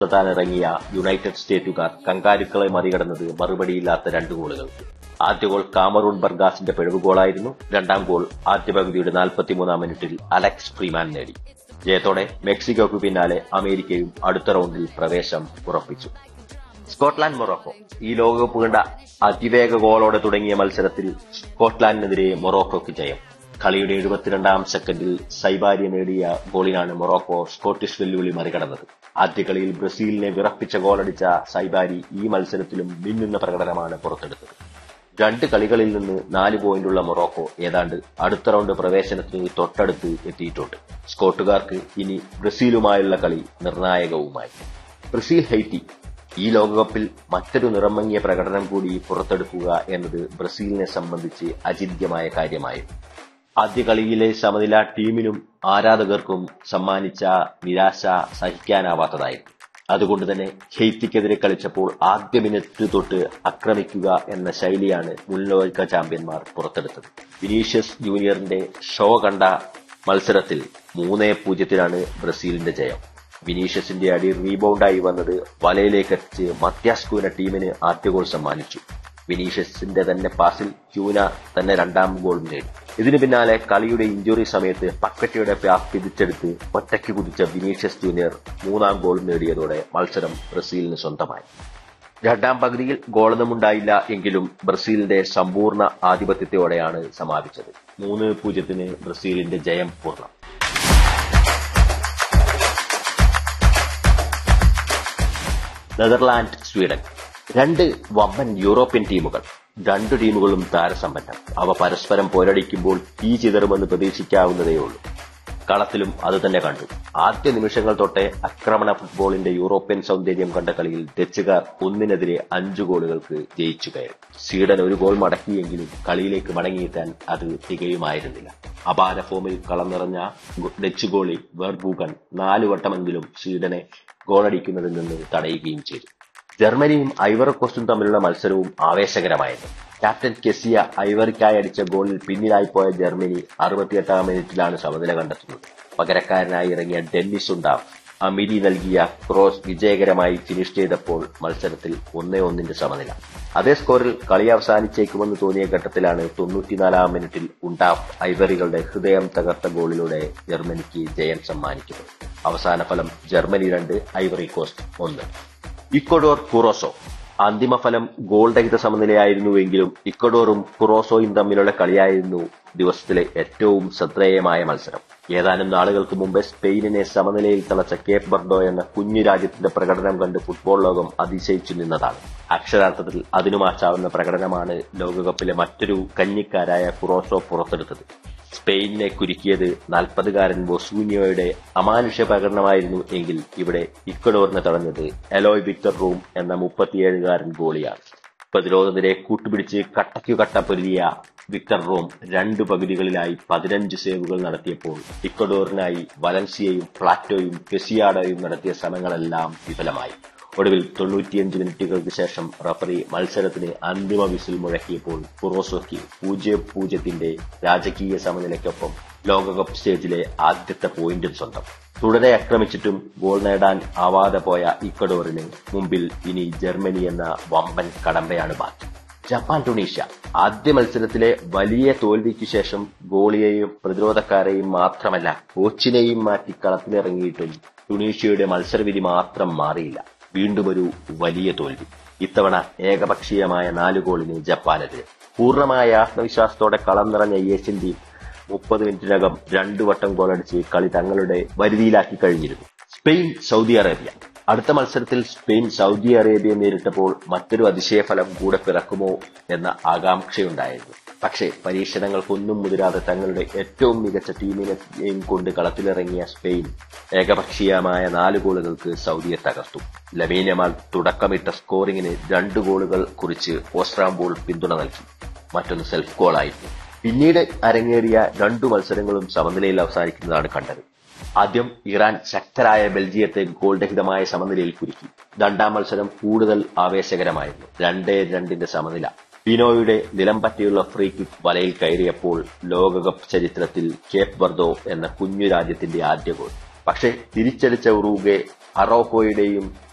താനിറങ്ങിയ United സ്റ്റേറ്റുകാർ കങ്കാരുക്കളെ മറികടന്നത് മറുപടിയില്ലാത്ത രണ്ട് ഗോളുകൾക്ക് ആദ്യ ഗോൾ കാമറൂൺ ബർഗാസിന്റെ പിഴവ് ഗോളായിരുന്നു രണ്ടാം ഗോൾ ആദ്യ പകുതിയുടെ നാൽപ്പത്തിമൂന്നാം മിനിറ്റിൽ അലക്സ് ഫ്രീമാൻ നേടി ജയത്തോടെ മെക്സിക്കോയ്ക്ക് പിന്നാലെ അമേരിക്കയും അടുത്ത റൗണ്ടിൽ പ്രവേശം ഉറപ്പിച്ചു സ്കോട്ട്ലാൻഡ് മൊറോക്കോ ഈ ലോകകപ്പ് കണ്ട അതിവേഗ ഗോളോടെ തുടങ്ങിയ മത്സരത്തിൽ സ്കോട്ട്ലാൻഡിനെതിരെ മൊറോക്കോയ്ക്ക് ജയം കളിയുടെ എഴുപത്തിരണ്ടാം സെക്കൻഡിൽ സൈബാരിയ നേടിയ ഗോളിനാണ് മൊറോക്കോ സ്കോട്ടിഷ് വെല്ലുവിളി മറികടന്നത് ആദ്യ കളിയിൽ ബ്രസീലിനെ വിറപ്പിച്ച ഗോളടിച്ച സൈബാരി ഈ മത്സരത്തിലും മിന്നുന്ന പ്രകടനമാണ് പുറത്തെടുത്തത് രണ്ട് കളികളിൽ നിന്ന് നാല് പോയിന്റുള്ള മൊറോക്കോ ഏതാണ്ട് അടുത്ത റൗണ്ട് പ്രവേശനത്തിന് തൊട്ടടുത്ത് എത്തിയിട്ടുണ്ട് സ്കോട്ടുകാർക്ക് ഇനി ബ്രസീലുമായുള്ള കളി നിർണായകവുമായി ബ്രസീൽ ഹൈറ്റി ഈ ലോകകപ്പിൽ മറ്റൊരു നിറമങ്ങിയ പ്രകടനം കൂടി പുറത്തെടുക്കുക എന്നത് ബ്രസീലിനെ സംബന്ധിച്ച് അചിന്യമായ കാര്യമായിരുന്നു ആദ്യ കളിയിലെ സമനില ടീമിനും ആരാധകർക്കും സമ്മാനിച്ച നിരാശ സഹിക്കാനാവാത്തതായിരുന്നു അതുകൊണ്ട് തന്നെ ഹെയ്ത്തിക്കെതിരെ കളിച്ചപ്പോൾ ആദ്യ മിനിറ്റ് തൊട്ട് ആക്രമിക്കുക എന്ന ശൈലിയാണ് മുൻലോക ചാമ്പ്യന്മാർ പുറത്തെടുത്തത് വിനീഷ്യസ് ജൂനിയറിന്റെ ഷോ കണ്ട മത്സരത്തിൽ മൂന്നേ പൂജ്യത്തിനാണ് ബ്രസീലിന്റെ ജയം വിനീഷ്യസിന്റെ അടി റീബൗണ്ടായി വന്നത് വലയിലേക്ക് എത്തിച്ച് മത്യാസ് ക്യൂന ടീമിന് ആദ്യ ഗോൾ സമ്മാനിച്ചു വിനീഷ്യസിന്റെ തന്നെ പാസിൽ ക്യൂന തന്നെ രണ്ടാം ഗോളും നേടി ഇതിനു പിന്നാലെ കളിയുടെ ഇഞ്ചുറി സമയത്ത് പക്കറ്റയുടെ പാസ് തിരിച്ചെടുത്ത് ഒറ്റയ്ക്ക് കുതിച്ച വിനീഷ്യസ് ജൂനിയർ മൂന്നാം ഗോളും നേടിയതോടെ മത്സരം ബ്രസീലിന് സ്വന്തമായി രണ്ടാം പകുതിയിൽ ഗോളൊന്നുമുണ്ടായില്ല എങ്കിലും ബ്രസീലിന്റെ സമ്പൂർണ്ണ ആധിപത്യത്തോടെയാണ് സമാപിച്ചത് മൂന്ന് പൂജ്യത്തിന് ബ്രസീലിന്റെ ജയം പൂർണ്ണം നെതർലാൻഡ് സ്വീഡൻ രണ്ട് വമ്പൻ യൂറോപ്യൻ ടീമുകൾ രണ്ടു ടീമുകളും താരസമ്പന്നം അവ പരസ്പരം പോരടിക്കുമ്പോൾ തീ ചിതറുമെന്ന് പ്രതീക്ഷിക്കാവുന്നതേയുള്ളൂ കളത്തിലും അത് തന്നെ കണ്ടു ആദ്യ നിമിഷങ്ങൾ തൊട്ടേ ആക്രമണ ഫുട്ബോളിന്റെ യൂറോപ്യൻ സൗന്ദര്യം കണ്ട കളിയിൽ ഡച്ചുകാർ ഒന്നിനെതിരെ അഞ്ചു ഗോളുകൾക്ക് ജയിച്ചു കയറി സ്വീഡൻ ഒരു ഗോൾ മടക്കിയെങ്കിലും കളിയിലേക്ക് മടങ്ങിയെത്താൻ അത് തികയുമായിരുന്നില്ല അപാര ഫോമിൽ കളം നിറഞ്ഞ ഡച്ച് ഗോളി വെർബൂഗൻ നാലു വട്ടമെങ്കിലും സ്വീഡനെ ഗോളടിക്കുന്നതിൽ നിന്ന് തടയുകയും ചെയ്തു ജർമ്മനിയും ഐവറി കോസ്റ്റും തമ്മിലുള്ള മത്സരവും ആവേശകരമായിരുന്നു ക്യാപ്റ്റൻ കെസിയ ഐവറിക്കായി അടിച്ച ഗോളിൽ പിന്നിലായി പോയ ജർമ്മനി അറുപത്തിയെട്ടാം മിനിറ്റിലാണ് സമനില കണ്ടെത്തുന്നത് പകരക്കാരനായി ഇറങ്ങിയ ഡെന്നിസ് ഉണ്ടാവ് അമിരി നൽകിയ ക്രോസ് വിജയകരമായി ഫിനിഷ് ചെയ്തപ്പോൾ മത്സരത്തിൽ ഒന്നേ ഒന്നിന്റെ സമനില അതേ സ്കോറിൽ കളി അവസാനിച്ചേക്കുമെന്ന് തോന്നിയ ഘട്ടത്തിലാണ് തൊണ്ണൂറ്റിനാലാം മിനിറ്റിൽ ഉണ്ടാഫ് ഐവറികളുടെ ഹൃദയം തകർത്ത ഗോളിലൂടെ ജർമ്മനിക്ക് ജയം സമ്മാനിക്കുന്നത് അവസാന ഫലം ജർമ്മനി രണ്ട് ഐവറി കോസ്റ്റ് ഒന്ന് ഇക്വഡോർ കുറോസോ അന്തിമ ഫലം ഗോൾ രഹിത സമനിലയായിരുന്നുവെങ്കിലും ഇക്വഡോറും കുറോസോയും തമ്മിലുള്ള കളിയായിരുന്നു ദിവസത്തിലെ ഏറ്റവും ശ്രദ്ധേയമായ മത്സരം ഏതാനും നാളുകൾക്ക് മുമ്പ് സ്പെയിനിനെ സമനിലയിൽ തളച്ച കേപ്പ് ബർഡോ എന്ന കുഞ്ഞു രാജ്യത്തിന്റെ പ്രകടനം കണ്ട് ഫുട്ബോൾ ലോകം അതിശയിച്ചു നിന്നതാണ് അക്ഷരാർത്ഥത്തിൽ അതിനു മാറ്റാവുന്ന പ്രകടനമാണ് ലോകകപ്പിലെ മറ്റൊരു കഞ്ഞിക്കാരായ കുറോസോ പുറത്തെടുത്തത് സ്പെയിനിനെ കുരുക്കിയത് നാൽപ്പതുകാരൻ ബൊസൂനിയോയുടെ അമാനുഷ്യ പ്രകടനമായിരുന്നു എങ്കിൽ ഇവിടെ ഇക്വഡോറിനെ തടഞ്ഞത് എലോയ് വിക്ടർ റൂം എന്ന മുപ്പത്തിയേഴുകാരൻ ഗോളിയാണ് പ്രതിരോധ നിരയെ കൂട്ടുപിടിച്ച് കട്ടയ്ക്കു കട്ട പൊരുതിയ വിക്ടർ റോം രണ്ടു പകുതികളിലായി പതിനഞ്ച് സേവുകൾ നടത്തിയപ്പോൾ ഇക്വഡോറിനായി വലൻസിയയും പ്ലാറ്റോയും കെസിയാഡോയും നടത്തിയ ശ്രമങ്ങളെല്ലാം വിഫലമായി ഒടുവിൽ തൊണ്ണൂറ്റിയഞ്ച് മിനിറ്റുകൾക്ക് ശേഷം റഫറി മത്സരത്തിന് അന്തിമ വിസിൽ മുഴക്കിയപ്പോൾ കുറോസോക്ക് പൂജ്യം പൂജ്യത്തിന്റെ രാജകീയ സമനിലയ്ക്കൊപ്പം ലോകകപ്പ് സ്റ്റേജിലെ ആദ്യത്തെ പോയിന്റും സ്വന്തം തുടരെ ആക്രമിച്ചിട്ടും ഗോൾ നേടാൻ ആവാതെ പോയ ഇക്വഡോറിന് മുമ്പിൽ ഇനി ജർമ്മനി എന്ന വമ്പൻ കടമ്പയാണ് ബാക്കി ജപ്പാൻ ടുണീഷ്യ ആദ്യ മത്സരത്തിലെ വലിയ തോൽവിക്ക് ശേഷം ഗോളിയെയും പ്രതിരോധക്കാരെയും മാത്രമല്ല കോച്ചിനെയും മാറ്റി കളത്തിലിറങ്ങിയിട്ടും ടുണീഷ്യയുടെ മത്സരവിധി മാത്രം മാറിയില്ല വീണ്ടും ഒരു വലിയ തോൽവി ഇത്തവണ ഏകപക്ഷീയമായ നാല് ഗോളിന് ജപ്പാനെതിരെ പൂർണ്ണമായ ആത്മവിശ്വാസത്തോടെ കളം നിറഞ്ഞ ഏഷ്യൻ ടീം മുപ്പത് മിനിറ്റിനകം രണ്ടു വട്ടം ഗോളടിച്ച് കളി തങ്ങളുടെ വരുതിയിലാക്കി കഴിഞ്ഞിരുന്നു സ്പെയിൻ സൗദി അറേബ്യ അടുത്ത മത്സരത്തിൽ സ്പെയിൻ സൗദി അറേബ്യയെ നേരിട്ടപ്പോൾ മറ്റൊരു അതിശയഫലം കൂടെ പിറക്കുമോ എന്ന ആകാംക്ഷയുണ്ടായിരുന്നു പക്ഷേ പരീക്ഷണങ്ങൾക്കൊന്നും മുതിരാതെ തങ്ങളുടെ ഏറ്റവും മികച്ച ടീമിനെയും കൊണ്ട് കളത്തിലിറങ്ങിയ സ്പെയിൻ ഏകപക്ഷീയമായ നാല് ഗോളുകൾക്ക് സൗദിയെ തകർത്തു ലമീനമാൽ തുടക്കമിട്ട സ്കോറിംഗിന് രണ്ട് ഗോളുകൾ കുറിച്ച് ഓസ്ട്രാംബോൾ പിന്തുണ നൽകി മറ്റൊന്ന് സെൽഫ് ഗോളായിരുന്നു പിന്നീട് അരങ്ങേറിയ രണ്ടു മത്സരങ്ങളും സമനിലയിൽ അവസാനിക്കുന്നതാണ് കണ്ടത് ആദ്യം ഇറാൻ ശക്തരായ ബെൽജിയത്തെ ഗോൾ രഹിതമായ സമനിലയിൽ കുരുക്കി രണ്ടാം മത്സരം കൂടുതൽ ആവേശകരമായിരുന്നു രണ്ടേ രണ്ടിന്റെ സമനില പീനോയുടെ നിലം പറ്റിയുള്ള ഫ്രീ കിക്ക് വലയിൽ കയറിയപ്പോൾ ലോകകപ്പ് ചരിത്രത്തിൽ കേപ്പ് വർദോ എന്ന കുഞ്ഞു രാജ്യത്തിന്റെ ആദ്യ ഗോൾ പക്ഷേ തിരിച്ചടിച്ച ഉറൂഗെ അറോഹോയുടെയും